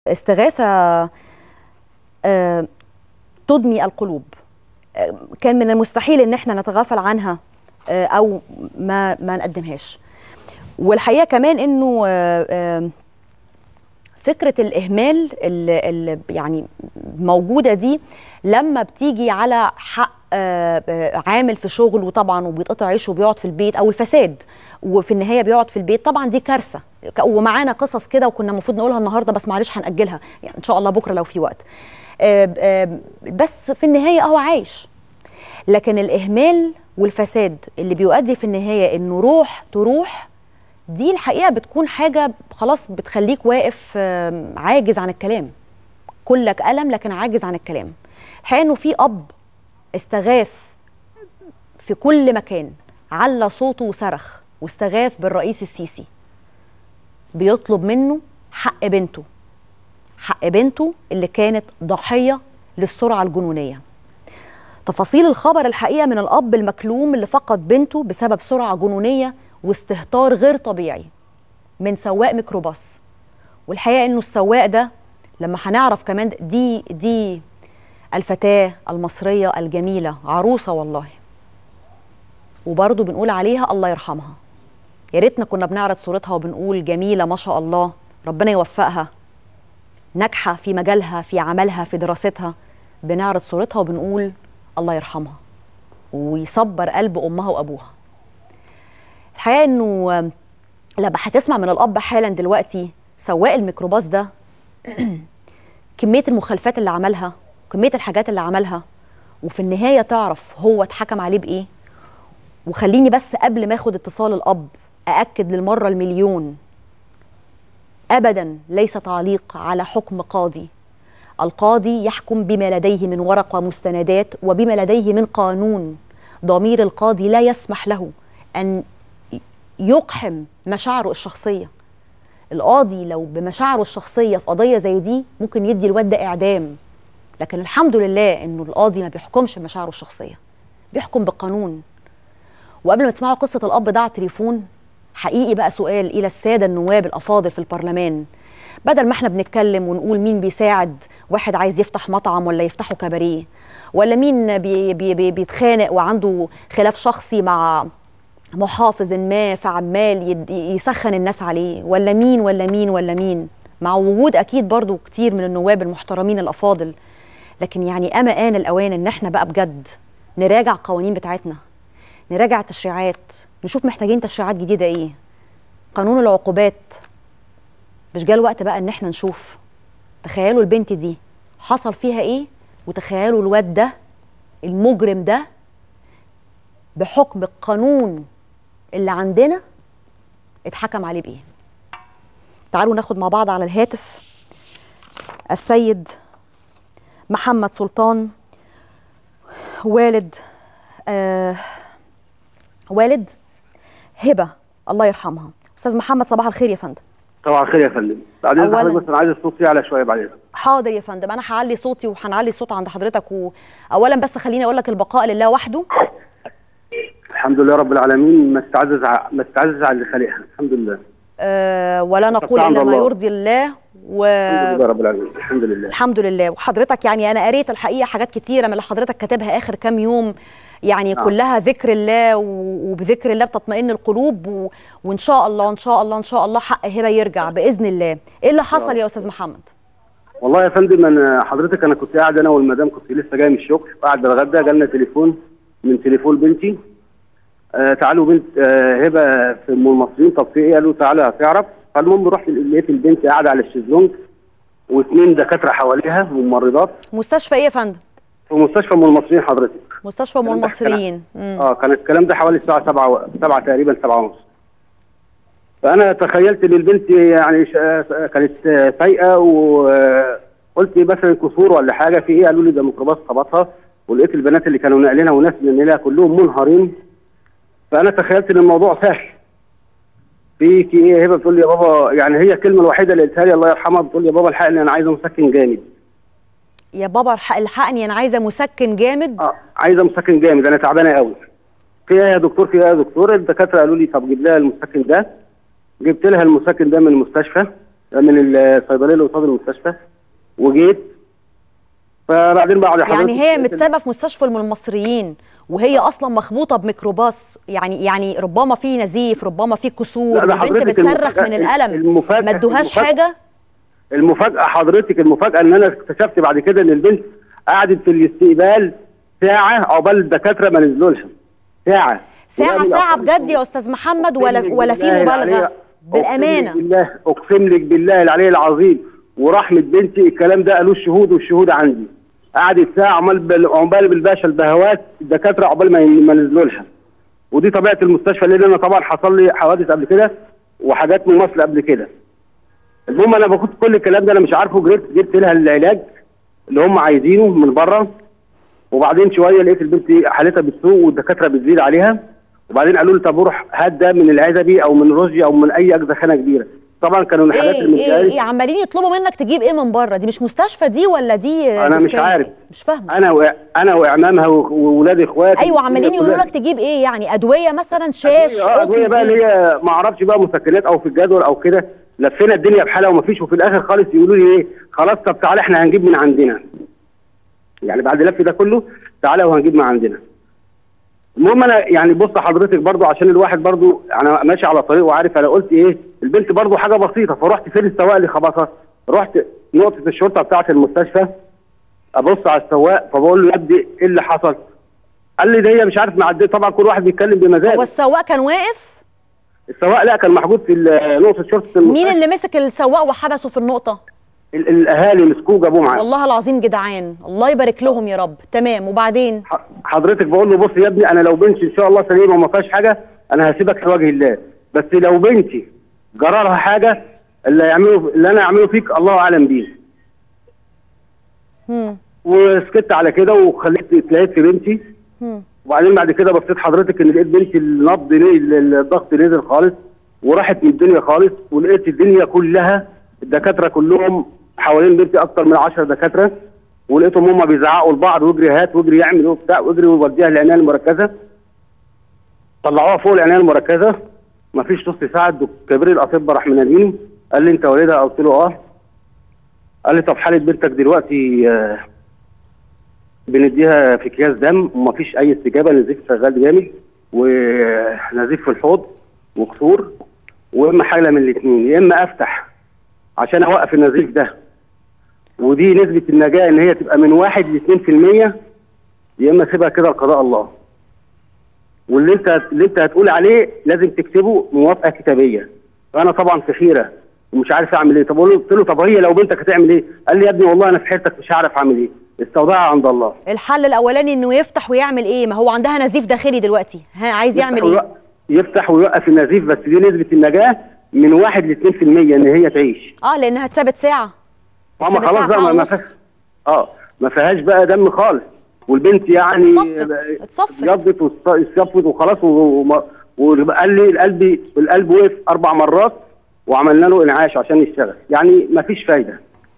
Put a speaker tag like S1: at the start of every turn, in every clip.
S1: استغاثة آه، تدمي القلوب آه، كان من المستحيل ان احنا نتغافل عنها آه، او ما ما نقدمهاش والحقيقه كمان انه آه، آه، فكره الاهمال اللي يعني موجوده دي لما بتيجي على حق آه، آه، عامل في شغل وطبعا وبيتقطع عيشه وبيقعد في البيت او الفساد وفي النهايه بيقعد في البيت طبعا دي كارثه ك- ومعانا قصص كده وكنا المفروض نقولها النهارده بس معلش هنأجلها يعني ان شاء الله بكره لو في وقت آه، آه، بس في النهايه هو عايش لكن الاهمال والفساد اللي بيؤدي في النهايه انه روح تروح دي الحقيقه بتكون حاجه خلاص بتخليك واقف آم، عاجز عن الكلام كلك ألم لكن عاجز عن الكلام الحقيقه انه في اب استغاث في كل مكان على صوته وصرخ واستغاث بالرئيس السيسي بيطلب منه حق بنته حق بنته اللي كانت ضحيه للسرعه الجنونيه تفاصيل الخبر الحقيقه من الاب المكلوم اللي فقد بنته بسبب سرعه جنونيه واستهتار غير طبيعي من سواق ميكروباص والحقيقه انه السواق ده لما هنعرف كمان دي دي الفتاه المصريه الجميله عروسه والله وبرضه بنقول عليها الله يرحمها يا ريتنا كنا بنعرض صورتها وبنقول جميله ما شاء الله ربنا يوفقها ناجحه في مجالها في عملها في دراستها بنعرض صورتها وبنقول الله يرحمها ويصبر قلب امها وابوها الحقيقه انه لما هتسمع من الاب حالا دلوقتي سواق الميكروباص ده كميه المخالفات اللي عملها كميه الحاجات اللي عملها وفي النهايه تعرف هو اتحكم عليه بايه وخليني بس قبل ما اخد اتصال الاب ااكد للمره المليون ابدا ليس تعليق على حكم قاضي القاضي يحكم بما لديه من ورق ومستندات وبما لديه من قانون ضمير القاضي لا يسمح له ان يقحم مشاعره الشخصيه القاضي لو بمشاعره الشخصيه في قضيه زي دي ممكن يدي الواد ده اعدام لكن الحمد لله انه القاضي ما بيحكمش بمشاعره الشخصيه بيحكم بالقانون وقبل ما تسمعوا قصه الاب ده على التليفون حقيقي بقى سؤال الى الساده النواب الافاضل في البرلمان بدل ما احنا بنتكلم ونقول مين بيساعد واحد عايز يفتح مطعم ولا يفتحه كباريه ولا مين بي بي بي بيتخانق وعنده خلاف شخصي مع محافظ ما فعمال يد- يسخن الناس عليه ولا مين ولا مين ولا مين مع وجود اكيد برضو كتير من النواب المحترمين الافاضل لكن يعني اما ان الاوان ان احنا بقى بجد نراجع القوانين بتاعتنا نراجع التشريعات نشوف محتاجين تشريعات جديده ايه قانون العقوبات مش جه الوقت بقى ان احنا نشوف تخيلوا البنت دي حصل فيها ايه وتخيلوا الواد ده المجرم ده بحكم القانون اللي عندنا اتحكم عليه بايه تعالوا ناخد مع بعض على الهاتف السيد محمد سلطان والد آه والد هبه الله يرحمها استاذ محمد صباح الخير يا فندم
S2: طبعا الخير يا فندم بعدين
S1: أولاً-
S2: حضرتك بس انا عايز الصوت يعلى شويه بعدين
S1: حاضر يا فندم انا هعلي صوتي وهنعلي الصوت عند حضرتك واولا بس خليني اقول لك البقاء لله وحده
S2: الحمد لله رب العالمين ما استعزز ع... ما استعزز على اللي خالقها الحمد لله
S1: أه ولا نقول
S2: عند
S1: الا ما
S2: الله.
S1: يرضي الله و
S2: الحمد لله رب العالمين الحمد لله
S1: الحمد لله وحضرتك يعني انا قريت الحقيقه حاجات كتيره من اللي حضرتك كاتبها اخر كام يوم يعني
S2: نعم.
S1: كلها ذكر الله و- وبذكر الله بتطمئن القلوب و... وان شاء الله ان شاء الله ان شاء الله حق هبه يرجع باذن الله ايه اللي حصل يا استاذ محمد
S2: والله يا فندم انا حضرتك انا كنت قاعد انا والمدام كنت لسه جاي من الشغل قاعد بتغدى جالنا تليفون من تليفون بنتي آه تعالوا بنت آه هبه في ام المصريين طب في ايه قالوا تعالى هتعرف فالمهم رحت لقيت البنت قاعده على الشезлونج واثنين دكاتره حواليها ممرضات
S1: مستشفى ايه يا فندم
S2: في مستشفى ام المصريين حضرتك
S1: مستشفى ام
S2: الكلام ده
S1: المصريين مم.
S2: اه كان الكلام ده حوالي الساعه 7 و... 7 تقريبا 7 ونص فانا تخيلت ان البنت يعني ش- كانت فايقه وقلت مثلا كسور ولا حاجه في ايه قالوا لي ده ميكروباص خبطها ولقيت البنات اللي كانوا ناقلينها وناس ناقلينها كلهم منهارين فانا تخيلت ان الموضوع سهل في في ايه هبه بتقول لي يا بابا يعني هي الكلمه الوحيده اللي قلتها لي الله يرحمها بتقول لي يا بابا الحقني انا عايزه مسكن جامد
S1: يا بابا الحق- الحقني انا عايزه مسكن جامد
S2: اه عايزه مسكن جامد انا تعبانه قوي في ايه يا دكتور في ايه يا دكتور الدكاتره قالوا لي طب جيب لها المسكن ده جبت لها المسكن ده من المستشفى من الصيدليه اللي قصاد المستشفى وجيت فبعدين بعد
S1: يعني هي متسابه في مستشفى من المصريين وهي اصلا مخبوطه بميكروباص يعني يعني ربما في نزيف ربما في كسور والبنت بتصرخ من الالم ما ادوهاش حاجه
S2: المفاجاه حضرتك المفاجاه ان انا اكتشفت بعد كده ان البنت قعدت في الاستقبال ساعه عقبال الدكاتره ما نزلولها ساعه
S1: ساعه ساعه بجد يا استاذ محمد ولا ولا في مبالغه بالامانه
S2: اقسم لك بالله اقسم لك بالله العلي العظيم ورحمه بنتي الكلام ده قالوه الشهود والشهود عندي قعدت ساعه عمال عقبال بالباشا البهوات الدكاتره عقبال ما ما نزلوا لها ودي طبيعه المستشفى لان انا طبعا حصل لي حوادث قبل كده وحاجات من مصر قبل كده المهم انا باخد كل الكلام ده انا مش عارفه جبت جبت لها العلاج اللي هم عايزينه من بره وبعدين شويه لقيت البنت حالتها بتسوء والدكاتره بتزيد عليها وبعدين قالوا لي طب روح هات ده من العزبي او من رشدي او من اي اجزخانه كبيره طبعا كانوا الحاجات
S1: ايه
S2: اللي
S1: ايه, إيه عمالين يطلبوا منك تجيب ايه من بره دي مش مستشفى دي ولا دي
S2: انا مش عارف
S1: مش فاهمه
S2: انا و... انا واعمامها واولاد اخواتي
S1: ايوه عمالين يقولوا لك تجيب ايه يعني ادويه مثلا شاش
S2: اه ادويه بقى اللي هي ما اعرفش بقى مسكنات او في الجدول او كده لفينا الدنيا بحالها ومفيش وفي الاخر خالص يقولوا لي ايه خلاص طب تعالى احنا هنجيب من عندنا يعني بعد اللف ده كله تعالى وهنجيب من عندنا المهم انا يعني بص حضرتك برضو عشان الواحد برضو انا ماشي على طريق وعارف انا قلت ايه البنت برضو حاجه بسيطه فرحت فين السواق اللي خبطها رحت نقطه الشرطه بتاعه المستشفى ابص على السواق فبقول له يا ابني ايه اللي حصل قال لي ده هي مش عارف معديه طبعا كل واحد بيتكلم بمزاجه
S1: هو السواق كان واقف
S2: السواق لا كان محجوز في نقطه شرطه المستشفى
S1: مين اللي مسك السواق وحبسه في النقطه
S2: ال- الاهالي مسكوه جابوه معاه
S1: والله العظيم جدعان الله يبارك لهم يا رب تمام وبعدين
S2: ح- حضرتك بقول له بص يا ابني انا لو بنتي ان شاء الله سليمه وما فيهاش حاجه انا هسيبك لوجه الله بس لو بنتي جرالها حاجه اللي يعمله اللي انا اعمله فيك الله اعلم بيه
S1: هم
S2: وسكت على كده وخليت اتلهيت في بنتي
S1: هم
S2: وبعدين بعد كده بصيت حضرتك ان لقيت بنتي النبض نزل الضغط نزل خالص وراحت من الدنيا خالص ولقيت الدنيا كلها الدكاتره كلهم حوالين بنتي اكتر من 10 دكاتره ولقيتهم هم بيزعقوا لبعض واجري هات واجري يعمل وبتاع واجري ووديها العنايه المركزه طلعوها فوق العنايه المركزه مفيش نص ساعه الدك- كبير الاطباء راح مناديني قال لي انت والدها قلت له اه قال لي طب حاله بنتك دلوقتي آه بنديها في اكياس دم ومفيش اي استجابه نزيف شغال جامد ونزيف في الحوض وكسور واما حاجه من الاثنين يا اما افتح عشان اوقف النزيف ده ودي نسبه النجاه ان هي تبقى من واحد ل 2% يا اما اسيبها كده لقضاء الله واللي انت اللي انت هتقول عليه لازم تكتبه موافقه كتابيه فانا طبعا في حيره ومش عارف اعمل ايه طب أقول له- قلت له طب هي لو بنتك هتعمل ايه؟ قال لي يا ابني والله انا في حيرتك مش هعرف اعمل ايه استودعها عند الله
S1: الحل الاولاني انه يفتح ويعمل ايه ما هو عندها نزيف داخلي دلوقتي ها عايز يعمل
S2: يفتح
S1: ايه
S2: ويوقف- يفتح ويوقف النزيف بس دي نسبه النجاه من 1 ل 2% ان هي تعيش
S1: اه لانها اتثبت ساعه
S2: اما
S1: اتثبت
S2: خلاص
S1: ساعة
S2: بقى ما- ما
S1: ونص.
S2: فيهاش اه ما فيهاش بقى دم خالص والبنت يعني
S1: اتصفت اتصفت
S2: يضت واتصفت وخلاص و- وما- وقال لي القلب القلب وقف اربع مرات وعملنا له انعاش عشان يشتغل يعني ما فيش فايده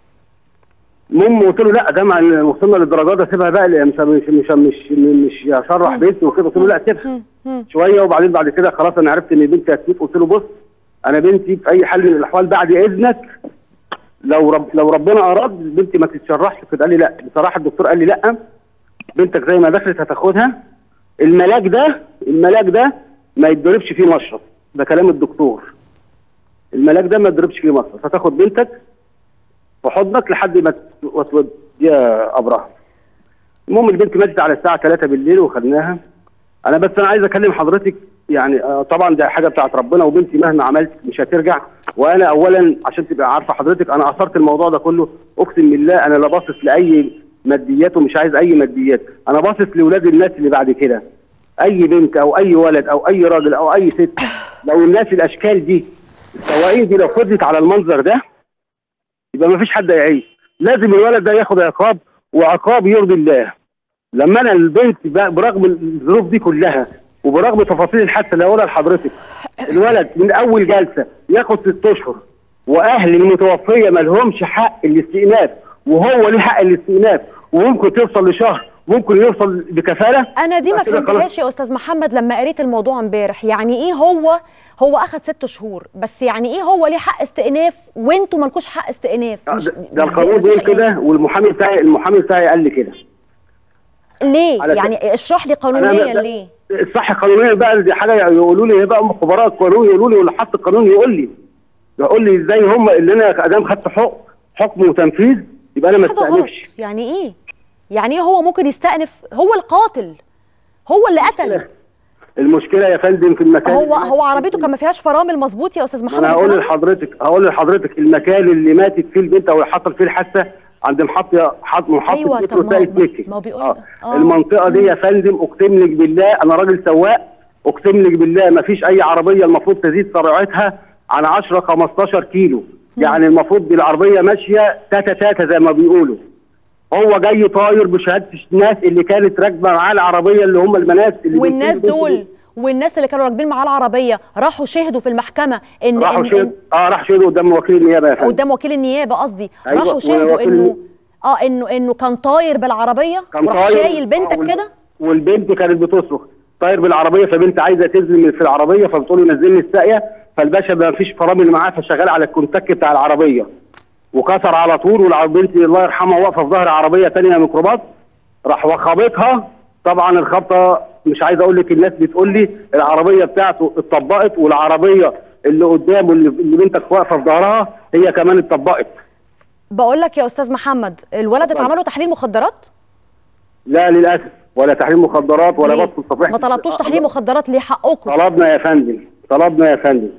S2: المهم قلت له لا ده ما وصلنا للدرجات ده سيبها بقى مش مش مش مش, مش هشرح بنتي وكده قلت له لا سيبها
S1: هم، هم.
S2: شويه وبعدين بعد كده خلاص انا عرفت ان بنتي هتموت قلت له بص انا بنتي في اي حال من الاحوال بعد اذنك لو رب لو ربنا اراد بنتي ما تتشرحش كده قال لي لا بصراحه الدكتور قال لي لا بنتك زي ما دخلت هتاخدها الملاك ده الملاك ده ما يتضربش فيه مشرط ده كلام الدكتور الملاك ده ما يتضربش فيه مشرط هتاخد بنتك في حضنك لحد ما ت- توديها ابرهه المهم البنت ماتت على الساعه 3 بالليل وخدناها انا بس انا عايز اكلم حضرتك يعني آه، طبعا ده حاجه بتاعت ربنا وبنتي مهما عملت مش هترجع وانا اولا عشان تبقى عارفه حضرتك انا اثرت الموضوع ده كله اقسم بالله انا لا باصص لاي ماديات ومش عايز اي ماديات انا باصص لاولاد الناس اللي بعد كده اي بنت او اي ولد او اي راجل او اي ست لو الناس الاشكال دي السواقين دي لو فضلت على المنظر ده يبقى ما فيش حد هيعيش لازم الولد ده ياخد عقاب وعقاب يرضي الله لما انا البنت بقى برغم الظروف دي كلها وبرغم تفاصيل الحادثه اللي هقولها لحضرتك الولد من اول جلسه ياخد ست اشهر واهل المتوفيه ما لهمش حق الاستئناف وهو ليه حق الاستئناف وممكن توصل لشهر ممكن يوصل بكفاله
S1: انا دي ما
S2: كده خلاص.
S1: فهمتهاش يا استاذ محمد لما قريت الموضوع امبارح يعني ايه هو هو اخد ست شهور بس يعني ايه هو ليه حق استئناف وانتوا مالكوش حق استئناف
S2: ده,
S1: مش-
S2: ده
S1: إزاي
S2: القانون
S1: مفيش
S2: بيقول كده والمحامي بتاعي المحامي بتاعي قال لي كده
S1: ليه
S2: على
S1: يعني اشرح لي
S2: أنا
S1: قانونيا
S2: ده-
S1: ليه
S2: الصح قانونيا بقى دي حاجه يقولوا لي بقى هم خبراء القانون يقولوا لي واللي حط القانون يقول لي يقول لي ازاي هم اللي انا ادام خدت حكم حكم وتنفيذ يبقى انا ما
S1: حاجه غلط
S2: استأنفش
S1: يعني ايه يعني ايه هو ممكن يستأنف هو القاتل هو اللي قتل
S2: المشكله يا فندم في المكان
S1: هو
S2: اللي
S1: هو
S2: ماتت
S1: عربيته
S2: فيه.
S1: كان ما فيهاش فرامل مظبوط يا استاذ
S2: ما
S1: محمد
S2: انا هقول
S1: الكلام ده؟
S2: لحضرتك هقول لحضرتك المكان اللي ماتت فيه البنت او اللي حصل فيه الحادثه عند محطه حط محطه
S1: أيوة،
S2: مترو
S1: طب ما هو-
S2: ساقية مكي
S1: ما هو بيقول
S2: آه.
S1: ده. آه.
S2: المنطقه دي يا فندم اقسم لك بالله انا راجل سواق اقسم لك بالله ما فيش اي عربيه المفروض تزيد سرعتها عن 10 15 كيلو يعني المفروض دي العربيه ماشيه تاتا تاتا زي ما بيقولوا هو جاي طاير بشهاده الناس اللي كانت راكبه معاه العربيه اللي هم المناس اللي
S1: والناس
S2: بيسيبوا
S1: دول والناس اللي كانوا راكبين معاه العربيه راحوا شهدوا في المحكمه ان
S2: راحوا
S1: إن-
S2: شهدوا اه راح شهدوا قدام وكيل النيابه يا فندم
S1: قدام وكيل النيابه قصدي
S2: أيوة،
S1: راحوا شهدوا
S2: ووكيل
S1: انه
S2: الني-
S1: اه انه انه كان طاير بالعربيه
S2: كان
S1: وراح
S2: طاير
S1: شايل بنتك
S2: آه، وال-
S1: كده
S2: والبنت كانت بتصرخ طاير بالعربيه فبنت عايزه تنزل في العربيه فبتقول له نزلني الساقيه فالباشا ما فيش فرامل معاه فشغال على الكونتاك بتاع العربيه وكسر على طول والبنت الله يرحمها واقفه في ظهر عربيه ثانيه ميكروباص راح وخبطها طبعا الخبطه مش عايز اقول لك الناس بتقول لي العربيه بتاعته اتطبقت والعربيه اللي قدامه اللي اللي بنتك واقفه في ظهرها هي كمان اتطبقت
S1: بقول لك يا استاذ محمد الولد
S2: اتفضل.
S1: اتعمل له تحليل مخدرات
S2: لا للاسف ولا تحليل مخدرات ولا
S1: ليه؟
S2: بص صفيحه
S1: ما طلبتوش تحليل مخدرات ليه حقكم
S2: طلبنا يا فندم طلبنا يا فندم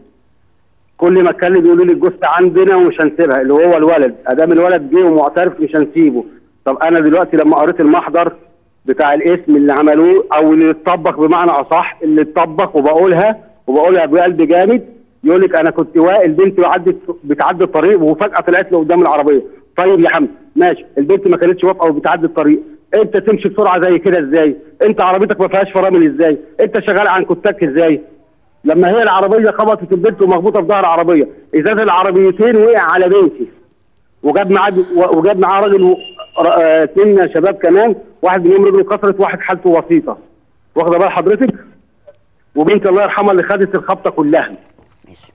S2: كل ما اتكلم يقولوا لي الجثه عندنا ومش هنسيبها اللي هو الولد ادام الولد جه ومعترف مش هنسيبه طب انا دلوقتي لما قريت المحضر بتاع الاسم اللي عملوه او اللي اتطبق بمعنى اصح اللي اتطبق وبقولها وبقولها بقلب جامد يقول لك انا كنت واقف البنت عدت بتعدي الطريق وفجاه طلعت له قدام العربيه طيب يا حمد ماشي البنت ما كانتش واقفه وبتعدي الطريق انت تمشي بسرعه زي كده ازاي انت عربيتك ما فيهاش فرامل ازاي انت شغال عن كتاك ازاي لما هي العربيه خبطت البنت ومخبوطه في ظهر العربيه ازاز العربيتين وقع على بنتي وجاب معاه وجاب معاه راجل و- ر- آه، اتنين شباب كمان واحد منهم رجله كسرت واحد حالته بسيطه واخده بال حضرتك وبنتي الله يرحمها اللي خدت الخبطه كلها
S1: ماشي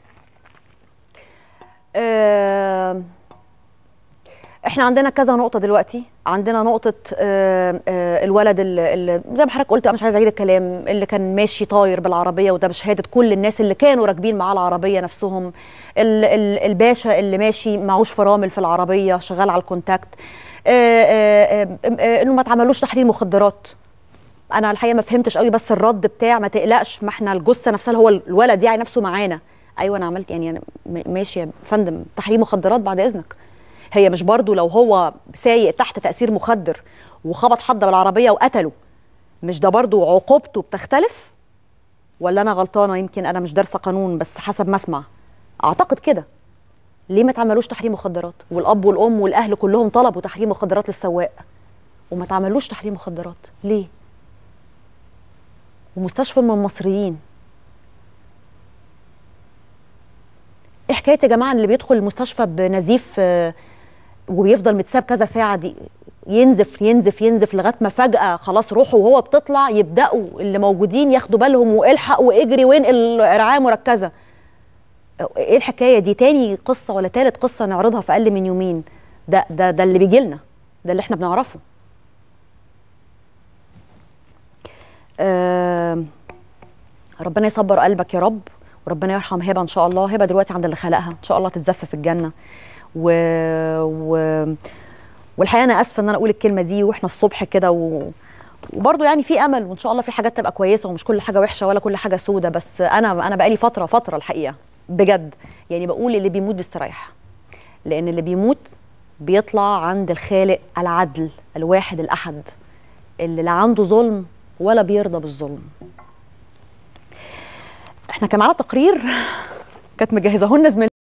S1: آه احنا عندنا كذا نقطة دلوقتي عندنا نقطة آه آه الولد اللي اللي زي ما حضرتك قلت أنا مش عايزة أعيد الكلام اللي كان ماشي طاير بالعربية وده بشهادة كل الناس اللي كانوا راكبين معاه العربية نفسهم ال ال الباشا اللي ماشي معهوش فرامل في العربية شغال على الكونتاكت آه آه آه آه إنه ما اتعملوش تحليل مخدرات انا الحقيقه ما فهمتش قوي بس الرد بتاع ما تقلقش ما احنا الجثه نفسها اللي هو الولد يعني نفسه معانا ايوه انا عملت يعني أنا م- ماشي يا فندم تحريم مخدرات بعد اذنك هي مش برضو لو هو سايق تحت تاثير مخدر وخبط حد بالعربيه وقتله مش ده برضو عقوبته بتختلف ولا انا غلطانه يمكن انا مش دارسه قانون بس حسب ما اسمع اعتقد كده ليه ما تعملوش تحريم مخدرات والاب والام والاهل كلهم طلبوا تحريم مخدرات للسواق وما تعملوش تحريم مخدرات ليه ومستشفى من المصريين ايه حكايه يا جماعه اللي بيدخل المستشفى بنزيف آه، وبيفضل متساب كذا ساعه دي ينزف ينزف ينزف لغايه ما فجاه خلاص روحه وهو بتطلع يبداوا اللي موجودين ياخدوا بالهم والحق واجري وانقل رعايه مركزه ايه الحكايه دي تاني قصه ولا تالت قصه نعرضها في اقل من يومين ده ده ده اللي بيجي لنا ده اللي احنا بنعرفه آم، ربنا يصبر قلبك يا رب وربنا يرحم هبه ان شاء الله هبه دلوقتي عند اللي خلقها ان شاء الله تتزف في الجنه و... و... والحقيقه انا اسفه ان انا اقول الكلمه دي واحنا الصبح كده و... وبرضه يعني في امل وان شاء الله في حاجات تبقى كويسه ومش كل حاجه وحشه ولا كل حاجه سودة بس انا انا بقالي فتره فتره الحقيقه بجد يعني بقول اللي بيموت بيستريح لان اللي بيموت بيطلع عند الخالق العدل الواحد الاحد اللي لا عنده ظلم ولا بيرضى بالظلم احنا كان معانا تقرير كانت مجهزه لنا زميلتنا